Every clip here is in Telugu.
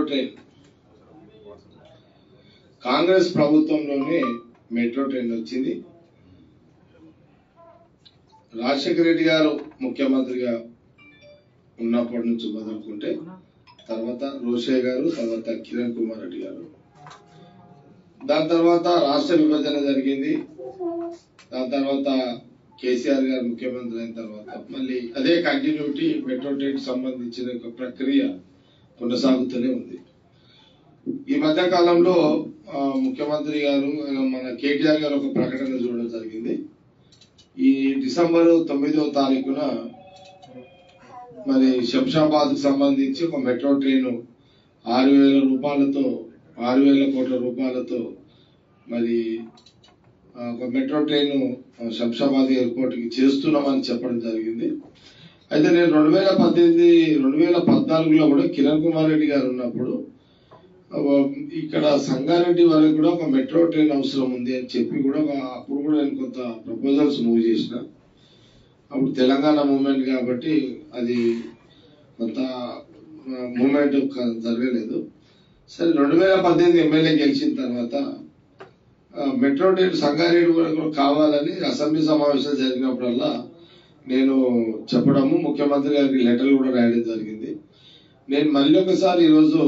ట్రైన్ కాంగ్రెస్ ప్రభుత్వంలోనే మెట్రో ట్రైన్ వచ్చింది రాజశేఖర రెడ్డి గారు ముఖ్యమంత్రిగా ఉన్నప్పటి నుంచి మొదలుకుంటే తర్వాత రోషయ్య గారు తర్వాత కిరణ్ కుమార్ రెడ్డి గారు దాని తర్వాత రాష్ట్ర విభజన జరిగింది దాని తర్వాత కేసీఆర్ గారు ముఖ్యమంత్రి అయిన తర్వాత మళ్ళీ అదే కంటిన్యూటీ మెట్రో ట్రైన్ సంబంధించిన ఒక ప్రక్రియ కొనసాగుతూనే ఉంది ఈ మధ్య కాలంలో ఆ, ముఖ్యమంత్రి గారు ఆ, మన కేటీఆర్ గారు ఒక ప్రకటన చూడడం జరిగింది ఈ డిసెంబర్ తొమ్మిదవ తారీఖున మరి శంషాబాద్ కు సంబంధించి ఒక మెట్రో ట్రైన్ ఆరు వేల రూపాయలతో ఆరు వేల కోట్ల రూపాయలతో మరి ఆ, ఒక మెట్రో ట్రైన్ ఆ, శంషాబాద్ ఎయిర్పోర్ట్ కి చేస్తున్నామని చెప్పడం జరిగింది అయితే నేను రెండు వేల పద్దెనిమిది రెండు వేల పద్నాలుగులో కూడా కిరణ్ కుమార్ రెడ్డి గారు ఉన్నప్పుడు ఆ, ఇక్కడ సంగారెడ్డి వరకు కూడా ఒక మెట్రో ట్రైన్ అవసరం ఉంది అని చెప్పి కూడా ఒక- అప్పుడు కూడా నేను కొంత ప్రపోజల్స్ మూవ్ చేసిన అప్పుడు తెలంగాణ మూమెంట్ కాబట్టి అది కొంత మూమెంట్ జరగలేదు సరే రెండు వేల పద్దెనిమిది ఎమ్మెల్యే గెలిచిన తర్వాత ఆ, మెట్రో ట్రైన్ సంగారెడ్డి వరకు కూడా కావాలని అసెంబ్లీ సమావేశాలు జరిగినప్పుడల్లా నేను చెప్పడము ముఖ్యమంత్రి గారికి లెటర్లు కూడా రాయడం జరిగింది నేను మళ్ళీ ఒకసారి ఈరోజు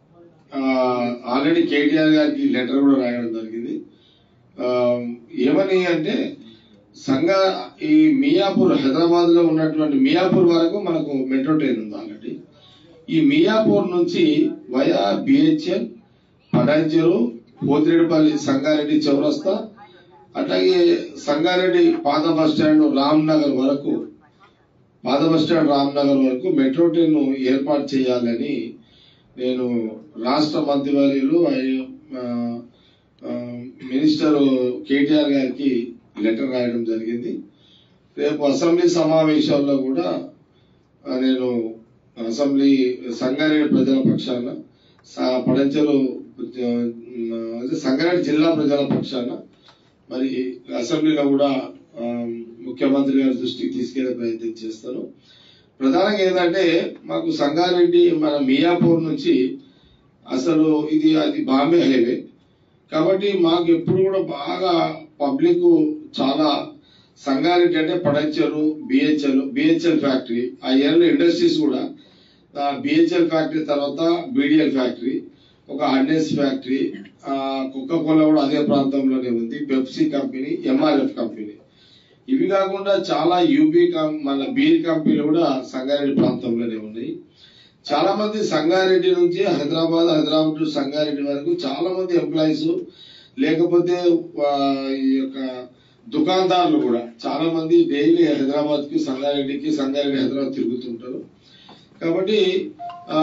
ఆల్రెడీ కేటీఆర్ గారికి లెటర్ కూడా రాయడం జరిగింది ఆ, ఏమని అంటే సంఘ ఈ మియాపూర్ హైదరాబాద్ లో ఉన్నటువంటి మియాపూర్ వరకు మనకు మెట్రో ట్రైన్ ఉంది ఆల్రెడీ ఈ మియాపూర్ నుంచి వయా బిహెచ్ఎల్ పటాంచెరు పోతిరెడ్డిపల్లి సంగారెడ్డి చౌరస్తా అట్లాగే సంగారెడ్డి పాత బస్ స్టాండ్ రామ్ నగర్ వరకు పాత బస్ స్టాండ్ రామ్ నగర్ వరకు మెట్రో ట్రైన్ ఏర్పాటు చేయాలని నేను రాష్ట్ర మంత్రివర్యులు ఐ- ఆ, ఆ, మినిస్టర్ కేటీఆర్ గారికి లెటర్ రాయడం జరిగింది రేపు అసెంబ్లీ సమావేశాల్లో కూడా ఆ, నేను అసెంబ్లీ సంగారెడ్డి ప్రజల పక్షాన స- పడంచెలు ఆ, అదే సంగారెడ్డి జిల్లా ప్రజల పక్షాన మరి అసెంబ్లీలో కూడా ఆ, ముఖ్యమంత్రి గారి దృష్టికి తీసుకెళ్లే ప్రయత్నం చేస్తాను ప్రధానంగా ఏంటంటే మాకు సంగారెడ్డి మన మియాపూర్ నుంచి అసలు ఇది అది బాంబే హైవే కాబట్టి మాకు ఎప్పుడు కూడా బాగా పబ్లిక్ చాలా సంగారెడ్డి అంటే పడంచెరు బిహెచ్ఎల్ బిహెచ్ఎల్ ఫ్యాక్టరీ ఆ ఏరియాలో ఇండస్ట్రీస్ కూడా బిహెచ్ఎల్ ఫ్యాక్టరీ తర్వాత బీడిఎల్ ఫ్యాక్టరీ ఒక అర్నెస్ ఫ్యాక్టరీ కుక్క కోలా కూడా అదే ప్రాంతంలోనే ఉంది పెప్సీ కంపెనీ ఎంఆర్ఎఫ్ కంపెనీ ఇవి కాకుండా చాలా యూబీ కం- మన బీర్ కంపెనీలు కూడా సంగారెడ్డి ప్రాంతంలోనే ఉన్నాయి చాలా మంది సంగారెడ్డి నుంచి హైదరాబాద్ హైదరాబాద్ టు సంగారెడ్డి వరకు చాలా మంది ఎంప్లాయీస్ లేకపోతే ఆ, ఈ యొక్క దుకాణదారులు కూడా చాలా మంది డైలీ హైదరాబాద్ కి సంగారెడ్డికి సంగారెడ్డి హైదరాబాద్ తిరుగుతుంటారు కాబట్టి ఆ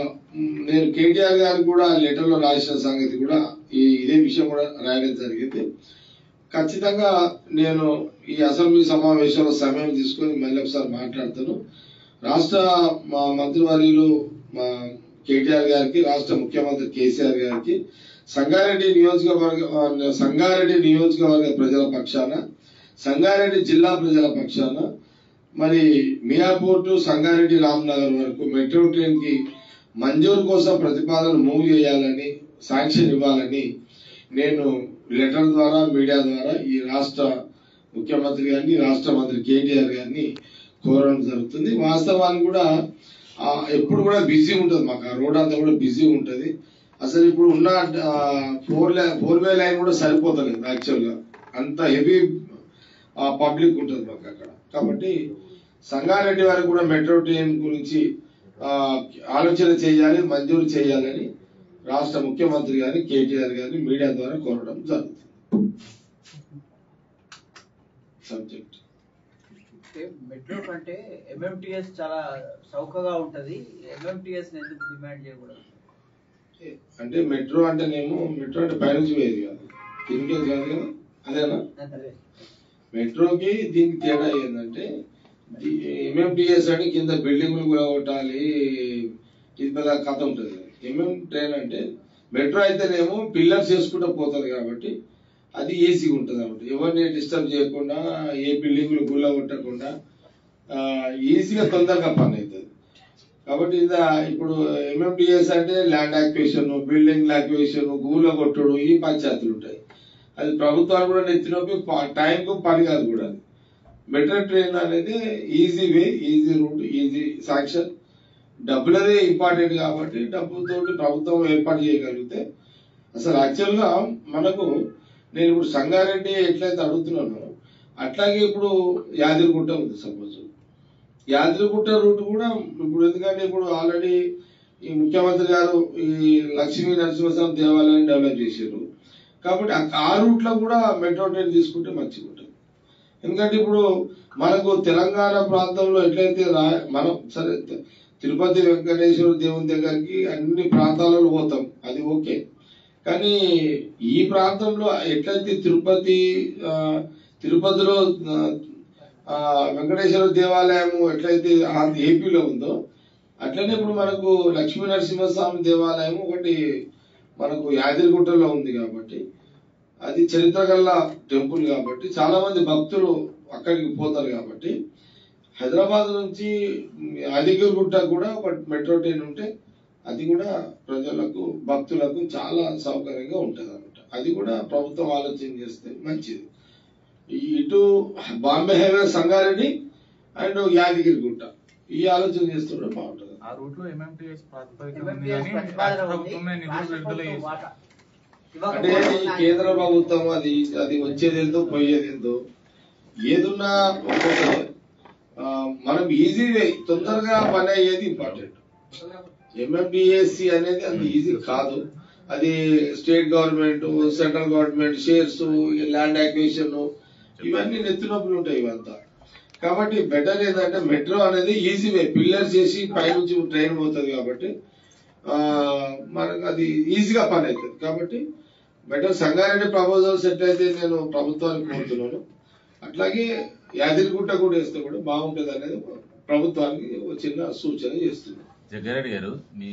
మ్, నేను కేటీఆర్ గారికి కూడా లెటర్ లో రాసిన సంగతి కూడా ఈ ఇదే విషయం కూడా రాయడం జరిగింది ఖచ్చితంగా నేను ఈ అసెంబ్లీ సమావేశంలో సమయం తీసుకొని మళ్ళీ ఒకసారి మాట్లాడతాను రాష్ట్ర మా మంత్రివర్యులు మా కేటీఆర్ గారికి రాష్ట్ర ముఖ్యమంత్రి కేసీఆర్ గారికి సంగారెడ్డి నియోజకవర్గ ఆ, సంగారెడ్డి నియోజకవర్గ ప్రజల పక్షాన సంగారెడ్డి జిల్లా ప్రజల పక్షాన మరి మియాపూర్ టు సంగారెడ్డి రామ్నగర్ వరకు మెట్రో ట్రైన్ కి మంజూరు కోసం ప్రతిపాదన మూవ్ చేయాలని శాంక్షన్ ఇవ్వాలని నేను లెటర్ ద్వారా మీడియా ద్వారా ఈ రాష్ట్ర ముఖ్యమంత్రి గారిని రాష్ట్ర మంత్రి కేటీఆర్ గారిని కోరడం జరుగుతుంది వాస్తవానికి కూడా ఆ, ఎప్పుడు కూడా బిజీ ఉంటుంది మాకు ఆ రోడ్ అంతా కూడా బిజీ ఉంటుంది అసలు ఇప్పుడు ఉన్న four lane four way lane కూడా సరిపోతలేదు యాక్చువల్ గా అంత హెవీ పబ్లిక్ ఉంటుంది మాకు అక్కడ కాబట్టి సంగారెడ్డి వారికి కూడా మెట్రో ట్రైన్ గురించి ఆ, ఆలోచన చేయాలి మంజూరు చేయాలని రాష్ట్ర ముఖ్యమంత్రి గారిని కేటీఆర్ గారిని మీడియా ద్వారా కోరడం జరుగుతుంది సబ్జెక్ట్ అంటే మెట్రో కంటే ఎంఎంటిఎస్ చాలా చౌకగా ఉంటది ఎంఎంటిఎస్ ఎందుకు డిమాండ్ చేయకూడదు అంటే మెట్రో అంటేనేమో మెట్రో అంటే పైనుంచి పోయేది కాదు కిందకి కాదు కదా అదేనా అదే మెట్రోకి దీనికి తేడా ఏంటంటే ఎంఎంటిఎస్ అని కింద బిల్డింగ్లు కూడా కొట్టాలి ఇది పెద్ద కథ ఉంటుంది ఎంఎం ట్రైన్ అంటే మెట్రో అయితేనేమో పిల్లర్స్ చేసుకుంటూ పోతుంది కాబట్టి అది ఈజీగా ఉంటుంది కాబట్టి ఎవరిని డిస్టర్బ్ చేయకుండా ఏ బిల్డింగ్లు గుల్ల కొట్టకుండా ఆ, ఈజీగా తొందరగా పని అవుతుంది కాబట్టి ఇది ఇప్పుడు ఎంఎండిఎస్ అంటే ల్యాండ్ యాక్విజిషన్ బిల్డింగ్ యాక్విజిషన్ గూల కొట్టుడు ఈ పంచాయతీలు ఉంటాయి అది ప్రభుత్వాలు కూడా నెత్తినొప్పి ప- టైంకు పని కాదు కూడా అది మెట్రో ట్రైన్ అనేది easy way easy route easy sanction డబ్బులదే ఇంపార్టెంట్ కాబట్టి డబ్బులతో ప్రభుత్వం ఏర్పాటు చేయగలిగితే అసలు యాక్చువల్ గా మనకు నేను ఇప్పుడు సంగారెడ్డి ఎట్లయితే అడుగుతున్నానో అట్లాగే ఇప్పుడు యాదగిరిగుట్ట ఉంది సపోజ్ యాదగిరిగుట్ట రూట్ కూడా ఇప్పుడు ఎందుకంటే ఇప్పుడు ఆల్రెడీ ఈ ముఖ్యమంత్రి గారు ఈ లక్ష్మీ నరసింహస్వామి దేవాలయం డెవలప్ చేశారు కాబట్టి ఆ- ఆ రూట్ లో కూడా మెట్రో ట్రైన్ తీసుకుంటే మంచిగా ఉంటుంది ఎందుకంటే ఇప్పుడు మనకు తెలంగాణ ప్రాంతంలో ఎట్లయితే రా- మనం సరే తి- తిరుపతి వెంకటేశ్వర దేవుని దగ్గరికి అన్ని ప్రాంతాలలో పోతాం అది ఓకే కానీ ఈ ప్రాంతంలో ఎట్లయితే తిరుపతి ఆ, తిరుపతిలో ఆ, ఆ, వెంకటేశ్వర దేవాలయం ఎట్లయితే ఆ ఏపీలో ఉందో అట్లనే ఇప్పుడు మనకు లక్ష్మీ నరసింహస్వామి దేవాలయం ఒకటి మనకు యాదగిరిగుట్టలో ఉంది కాబట్టి అది చరిత్ర గల టెంపుల్ కాబట్టి చాలా మంది భక్తులు అక్కడికి పోతారు కాబట్టి హైదరాబాద్ నుంచి యాదగిరిగుట్ట కూడా ఒక మెట్రో ట్రైన్ ఉంటే అది కూడా ప్రజలకు భక్తులకు చాలా సౌకర్యంగా ఉంటది అనమాట అది కూడా ప్రభుత్వం ఆలోచన చేస్తే మంచిది ఈ ఇటు బాంబే హైవే సంగారెడ్డి అండ్ యాదగిరిగుట్ట ఈ ఆలోచన చేస్తుంటే బాగుంటది ఆ రూట్ లో ఎంఎంటీఎస్ ప్రాతిపదికన ఉంది ఎంఎంటీఎస్ కానీ ప్రతిపాదన రాష్ట్ర ఉంది ప్రభుత్వమే నిధులు రాష్ట్ర విడుదల ప్రభుత్వం చేసింది వాటా అంటే ఈ కేంద్ర ప్రభుత్వం అది అది వచ్చేది ఏందో పోయేది ఏందో ఏదున్నా ఒక్కొక్క ఆ, మనం ఈజీ వే తొందరగా పని అయ్యేది ఇంపార్టెంట్ ఎంఎండిఎస్సి అనేది అంత ఈజీ కాదు అది state government central government shares land acquisition ఇవన్నీ నెత్తినొప్పులు ఉంటాయి ఇవంతా కాబట్టి బెటర్ ఏంటంటే మెట్రో అనేది ఈజీ వే పిల్లర్ చేసి పైనుంచి ట్రైన్ పోతుంది కాబట్టి ఆ, మనకు అది ఈజీగా పని అవుతుంది కాబట్టి బెటర్ సంగారెడ్డి ప్రపోజల్స్ ఎట్లయితే నేను ప్రభుత్వానికి కోరుతున్నాను అట్లాగే యాదగిరిగుట్ట కూడా వేస్తే కూడా బాగుంటుంది అనేది ప్రభుత్వానికి ఒక చిన్న సూచన చేస్తున్నాను జగ్గారెడ్డి గారు మీ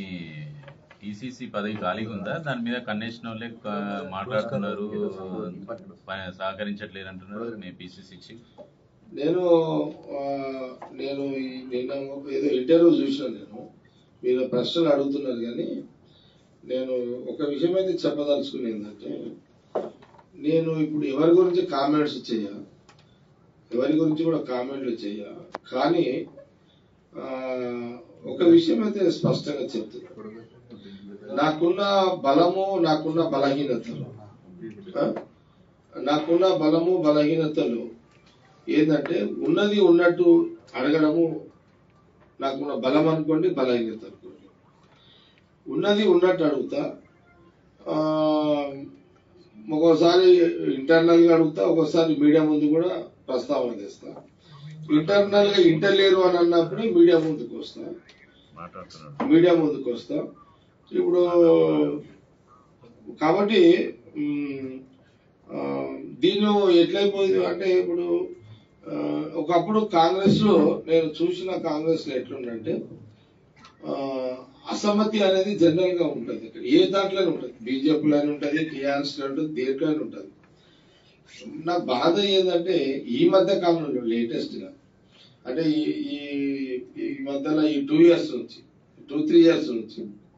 ఈసీసీ పదవి ఖాళీగా ఉందా దాని మీద కన్నేసిన వాళ్ళే క- మాట్లాడుతున్నారు ప- సహకరించట్లేదు అంటున్నారు మీ పిసిసి నేను ఆ, నేను ఈ- నిన్న ఒక ఏదో ఇంటర్వ్యూ చూసిన నేను మీరు ప్రశ్నలు అడుగుతున్నారు కానీ నేను ఒక విషయం అయితే చెప్పదలుచుకుని ఏంటంటే నేను ఇప్పుడు ఎవరి గురించి కామెంట్స్ చేయ ఎవరి గురించి కూడా కామెంట్లు చేయ కానీ ఆ, ఒక విషయం అయితే స్పష్టంగా చెప్తున్నా నాకున్న బలము నాకున్న బలహీనతలు ఆ? నాకున్న బలము బలహీనతలు ఏంటంటే ఉన్నది ఉన్నట్టు అడగడము నాకున్న బలం అనుకోండి బలహీనత అనుకోండి ఉన్నది ఉన్నట్టు అడుగుతా ఆ, ఒక్కోసారి ఇంటర్నల్ గా అడుగుతా ఒక్కోసారి మీడియా ముందు కూడా ప్రస్తావన తెస్తా ఇంటర్నల్ గా ఇంటర్లేరు అని అన్నప్పుడే మీడియా ముందుకు వస్తా మాట్లాడుతున్నారు మీడియా ముందుకు వస్తా ఇప్పుడు కాబట్టి మ్, ఆ, దీన్ని ఎట్లయిపోయింది అంటే ఇప్పుడు ఆ, ఒకప్పుడు కాంగ్రెస్ లో నేను చూసిన కాంగ్రెస్ లో ఎట్లుందంటే ఆ, అసమ్మతి అనేది జనరల్ గా ఉంటది ఇక్కడ ఏ దాంట్లోనే ఉంటది బీజేపీలోనే ఉంటది టీఆర్ఎస్ లో ఉంటుంది దేంట్లోనే ఉంటది నా బాధ ఏంటంటే ఈ మధ్య కాలంలో లేటెస్ట్ గా అంటే ఈ ఈ- ఈ మధ్యలో ఈ టూ ఇయర్స్ నుంచి టూ త్రీ ఇయర్స్ నుంచి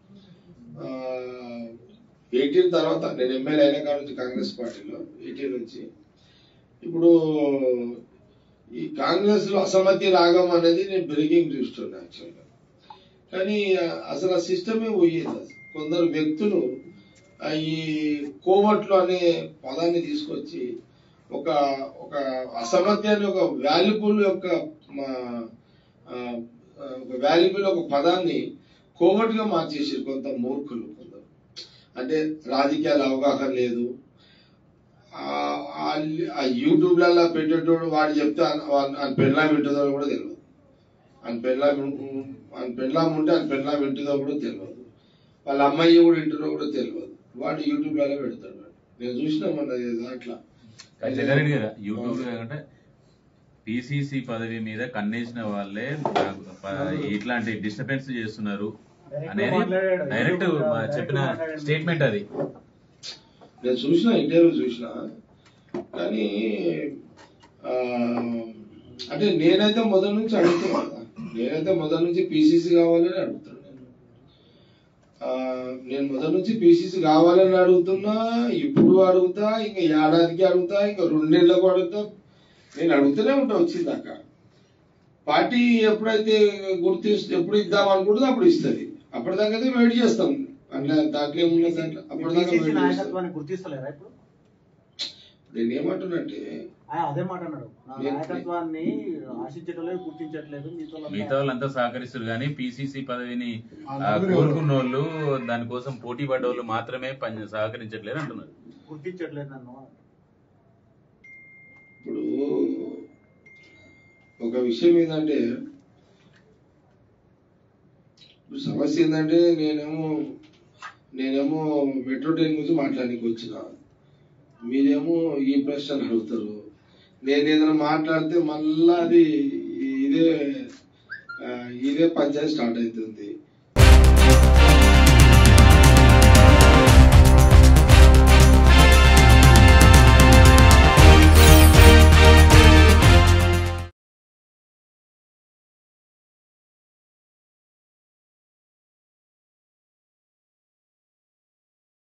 ఎయిటీన్ తర్వాత నేను ఎమ్మెల్యే అయిన కాడ నుంచి కాంగ్రెస్ పార్టీలో ఎయిటీన్ నుంచి ఇప్పుడు ఈ కాంగ్రెస్ లో అసమ్మతి రాగం అనేది నేను బ్రేకింగ్ చూస్తున్నా యాక్చువల్గా కానీ ఆ, అసలు ఆ సిస్టమే పోయేది అసలు. కొందరు వ్యక్తులు ఆ, ఈ కోవట్లు అనే పదాన్ని తీసుకొచ్చి ఒక ఒక అసమర్థ్యాన్ని ఒక వాల్యుబుల్ యొక్క మా, ఆ, ఆ, ఒక వాల్యుబుల్ ఒక పదాన్ని కోవట్ గా మార్చేసారు కొంత మూర్ఖులు కొందరు అంటే రాజకీయాల అవగాహన లేదు ఆ- ఆ- ఆ యూట్యూబ్ లలో పెట్టేటోడు వాడు చెప్తే ఆయన పెళ్ళాం వింటుందో కూడా తెలియదు ఆయన పెళ్ళాం ఆయన పెళ్ళాం ఉంటే ఆయన పెళ్ళాం వింటుందో కూడా తెలియదు వాళ్ళ అమ్మాయి కూడా వింటుందో కూడా తెలియదు వాడు యూట్యూబ్ లలో పెడతాడు వాడు. నేను చూసిన మొన్న దాంట్లో జగ్గారెడ్డి గారు యూట్యూబ్ అంటే పిసిసి పదవి మీద కన్నేసిన వాళ్ళే నాకు ప- ఇట్లాంటి డిస్టర్బెన్స్ చేస్తున్నారు అనేది డైరెక్ట్ చెప్పిన స్టేట్మెంట్ అది నేను చూసిన ఇంటర్వ్యూ చూసిన కానీ ఆ, అంటే నేనైతే మొదటి నుంచి అడుగుతున్నా కదా. నేనైతే మొదటి నుంచి పీసీసీ కావాలని అడుగుతున్నాను నేను ఆ, నేను మొదటి నుంచి పీసీసీ కావాలని అడుగుతున్నా ఇప్పుడు అడుగుతా ఇంకా ఏడాదికి అడుగుతా ఇంకా రెండేళ్లకు అడుగుతా నేను అడుగుతూనే ఉంటా వచ్చిందాక పార్టీ ఎప్పుడైతే గుర్తు ఎప్పుడు ఇద్దాం అనుకుంటుందో అప్పుడు ఇస్తుంది అప్పటిదాకా అయితే వెయిట్ చేస్తాం అంటే దాంట్లో ఏమున్నా దాంట్లో అప్పటిదాకా పిసిసి వెయిట్ చేస్తాం నాయకత్వాన్ని గుర్తిస్తలేరా ఇప్పుడు నేను ఏమంటున్నట్టే ఆయన అదే మాట అన్నాడు నా నేను- నాయకత్వాన్ని ఆశించట్లేదు గుర్తించట్లేదు మీతో మిగతా వాళ్ళంతా సహకరిస్తారు కానీ పిసిసి పదవిని ఆ, కోరుకున్న వాళ్ళు దానికోసం పోటీ పడ్డోళ్ళు మాత్రమే పని సహకరించట్లేరు అంటున్నారు గుర్తించట్లేదు నన్ను ఇప్పుడు ఒక విషయం ఏంటంటే ఇప్పుడు సమస్య ఏంటంటే నేనేమో నేనేమో మెట్రో ట్రైన్ గురించి మాట్లాడడానికి వచ్చిన మీరేమో ఈ ప్రశ్నలు అడుగుతారు నేను ఏదైనా మాట్లాడితే మళ్ళా అది ఇదే ఆ, ఇదే పంచాయతీ స్టార్ట్ అవుతుంది